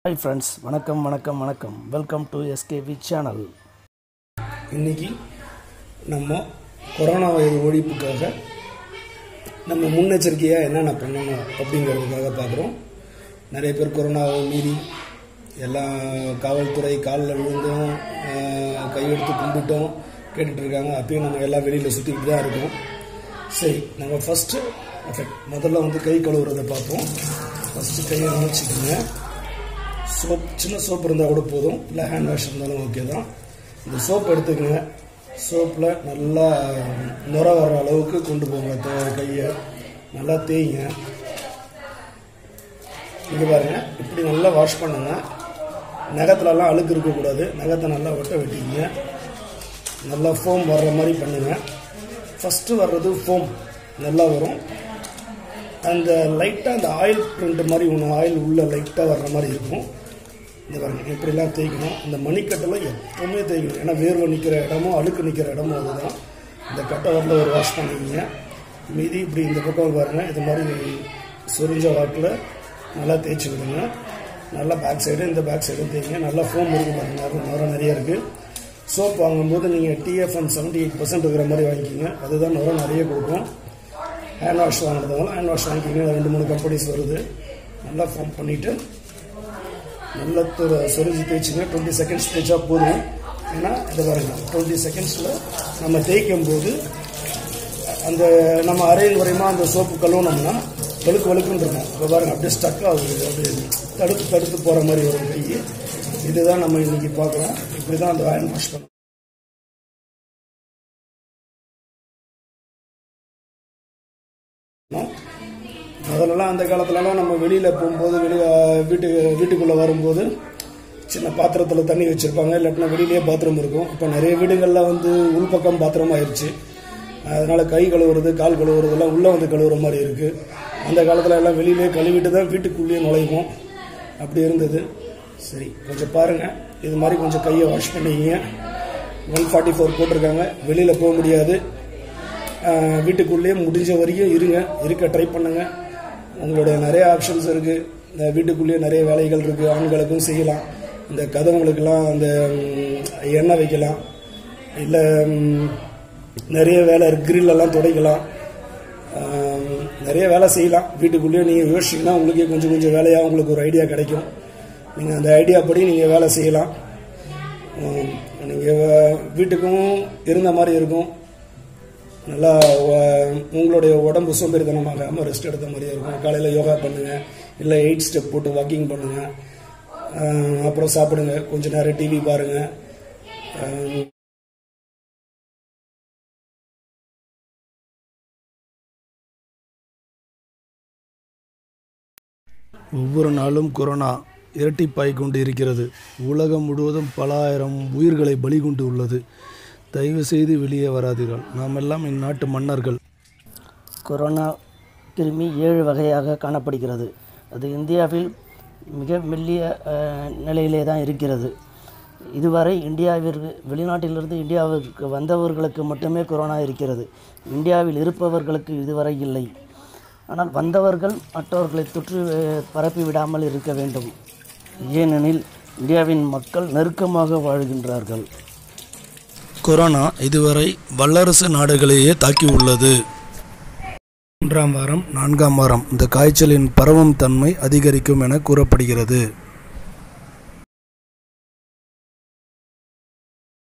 hi friends வணக்கம் வணக்கம் வணக்கம் வெல்கம் டு எஸ்கேவி சேனல் இன்னைக்கு நம்ம கொரோனா வைரஸ் ஒழிப்புக்காக நம்ம முன்னெச்சரிக்கையாக என்னென்ன பண்ணணும் அப்படிங்கிறதுக்காக பார்க்குறோம் நிறைய பேர் கொரோனாவை மீறி எல்லாம் காவல்துறை காலில் விழுந்தோம் ஆஹ், கையெடுத்து கும்பிட்டோம் கேட்டுட்டு இருக்காங்க அப்பயும் நம்ம எல்லாம் வெளியில் சுற்றிக்கிட்டு தான் இருக்கோம் சரி நம்ம ஃபஸ்ட்டு எஃபெக்ட் முதல்ல வந்து கை கழுவுறதை பார்ப்போம் ஃபஸ்ட்டு கையை நினச்சிக்கோங்க சோப் சின்ன சோப் இருந்தால் கூட போதும் இல்லை ஹேண்ட் வாஷ் இருந்தாலும் ஓகே தான் இந்த சோப் எடுத்துக்கங்க சோப்பில் நல்லா நுர வர அளவுக்கு கொண்டு போங்க த- கையை நல்லா தேய்ங்க இங்கே பாருங்க இப்படி நல்லா வாஷ் பண்ணுங்க நகத்துலலாம் அழுக்கு இருக்கக்கூடாது நகத்தை நல்லா ஒட்ட வெட்டிங்க நல்லா ஃபோம் வர்ற மாதிரி பண்ணுங்க ஃபஸ்ட்டு வர்றது ஃபோம் நல்லா வரும் அந்த லைட்டாக அந்த ஆயில் பிரிண்ட் மாதிரி ஒன்று ஆயில் உள்ள லைட்டாக வர்ற மாதிரி இருக்கும் இந்த பாருங்க இப்படிலாம் தேய்க்கணும் இந்த மணிக்கட்டெல்லாம் எப்பவுமே தேய்க்கணும் ஏன்னா வேர்வை நிற்கிற இடமும் அழுக்கு நிற்கிற இடமும் அதுதான் இந்த கட்டை வரல ஒரு வாஷ் பண்ணிக்கிங்க மீதி இப்படி இந்த பக்கம் பாருங்க இது மாதிரி சொரிஞ்ச வாக்கில் நல்லா தேய்ச்சி விடுங்க நல்லா பேக் சைடு இந்த பேக் சைடும் தேய்ங்க நல்லா ஃபோம் இருக்கு பாருங்க நிறைய- நுர நிறைய இருக்குது சோப் வாங்கும்போது நீங்கள் டிஎஃப்எம் செவன்ட்டி எயிட் பர்சன்ட் இருக்கிற மாதிரி வாங்கிக்கிங்க அதுதான் நுர நிறைய கொடுக்கும் ஹேண்ட் வாஷ் வாங்குறதுனால ஹேண்ட் வாஷ் வாங்கிக்கிங்க ரெண்டு மூணு கம்பெனிஸ் வருது நல்லா ஃபார்ம் பண்ணிவிட்டு நல்லா தொ- சொரிஞ்சு தேய்ச்சிங்க டுவெண்ட்டி செகண்ட்ஸ் தேய்ச்சா போதும் ஏன்னா இதை பாருங்க டுவெண்ட்டி செகண்ட்ஸில் நம்ம தேய்க்கும் போது அந்த நம்ம அரையில் வரையுமா அந்த சோப்பு கழுவுனோம்னா வழுக்கு வழுக்குன்னு இருக்கும் இப்போ பாருங்க அப்படியே ஸ்டக் ஆகுது அப்படியே தடுத்து தடுத்து போகிற மாதிரி வரும் கை இதுதான் நம்ம இன்னைக்கு பார்க்குறோம் இப்படி தான் அந்த ஹேண்ட் வாஷ் பண்ணணும் முதல்லலாம் அந்த காலத்துலலாம் நம்ம வெளியில் போகும்போது வெளியே வீட்டுக்கு வீட்டுக்குள்ளே வரும்போது சின்ன பாத்திரத்தில் தண்ணி வச்சுருப்பாங்க இல்லாட்டினா வெளியிலேயே பாத்ரூம் இருக்கும் இப்போ நிறைய வீடுகளில் வந்து உள்பக்கம் பாத்திரம் ஆயிடுச்சு அதனால் கை கழுவுறது கால் கழுவுறதெல்லாம் உள்ளே வந்து கழுவுற மாதிரி இருக்குது அந்த காலத்தில் எல்லாம் வெளியிலேயே கழுவிட்டு தான் வீட்டுக்குள்ளேயே நுழைவோம் அப்படி இருந்தது சரி கொஞ்சம் பாருங்கள் இது மாதிரி கொஞ்சம் கையை வாஷ் பண்ணிக்கிங்க ஒன் ஃபார்ட்டி ஃபோர் போட்டிருக்காங்க வெளியில் போக முடியாது ஆஹ் வீட்டுக்குள்ளேயே முடிஞ்ச வரைக்கும் இருங்க இருக்க ட்ரை பண்ணுங்க உங்களுடைய நிறைய ஆப்ஷன்ஸ் இருக்கு இந்த வீட்டுக்குள்ளேயே நிறைய வேலைகள் இருக்கு ஆண்களுக்கும் செய்யலாம் இந்த கதவுங்களுக்கெல்லாம் அந்த ம், எண்ணெய் வைக்கலாம் இல்லை நிறைய வேலை grill எல்லாம் துடைக்கலாம் ஆஹ் நிறைய வேலை செய்யலாம் வீட்டுக்குள்ளேயே நீங்கள் யோசிச்சிங்கன்னா உங்களுக்கே கொஞ்சம் கொஞ்சம் வேலையாக உங்களுக்கு ஒரு ஐடியா கிடைக்கும் நீங்கள் அந்த ஐடியா படி நீங்கள் வேலை செய்யலாம் நீங்கள் வீட்டுக்கும் இருந்த மாதிரி இருக்கும் நல்லா வ- உங்களுடைய உடம்பு சோம்பேறித்தனமாகாமல் ரெஸ்ட் எடுத்த மாதிரியே இருக்கும் காலையில் யோகா பண்ணுங்க இல்லை எயிட் ஸ்டெப் போட்டு வாக்கிங் பண்ணுங்க அஹ் அப்புறம் சாப்பிடுங்க கொஞ்ச நேரம் டிவி பாருங்க அஹ் ஒவ்வொரு நாளும் கொரோனா இரட்டிப்பாய் கொண்டு இருக்கிறது உலகம் முழுவதும் பல ஆயிரம் உயிர்களை பலி கொண்டு உள்ளது தயவு செய்து வெளியே வராதீர்கள் நாம் எல்லாம் இந்நாட்டு மன்னர்கள் கொரோனா கிருமி ஏழு வகையாக காணப்படுகிறது அது இந்தியாவில் மிக மெல்லிய அஹ், நிலையிலே தான் இருக்கிறது இதுவரை இந்தியாவிற்கு வெளிநாட்டிலிருந்து இந்தியாவிற்கு வந்தவர்களுக்கு மட்டுமே கொரோனா இருக்கிறது இந்தியாவில் இருப்பவர்களுக்கு இதுவரை இல்லை ஆனால் வந்தவர்கள் மற்றவர்களை தொற்று அஹ், பரப்பி விடாமல் இருக்க வேண்டும் ஏனெனில் இந்தியாவின் மக்கள் நெருக்கமாக வாழ்கின்றார்கள் கொரோனா இதுவரை வல்லரசு நாடுகளையே தாக்கியுள்ளது மூன்றாம் வாரம் நான்காம் வாரம் இந்த காய்ச்சலின் பரவும் தன்மை அதிகரிக்கும் என கூறப்படுகிறது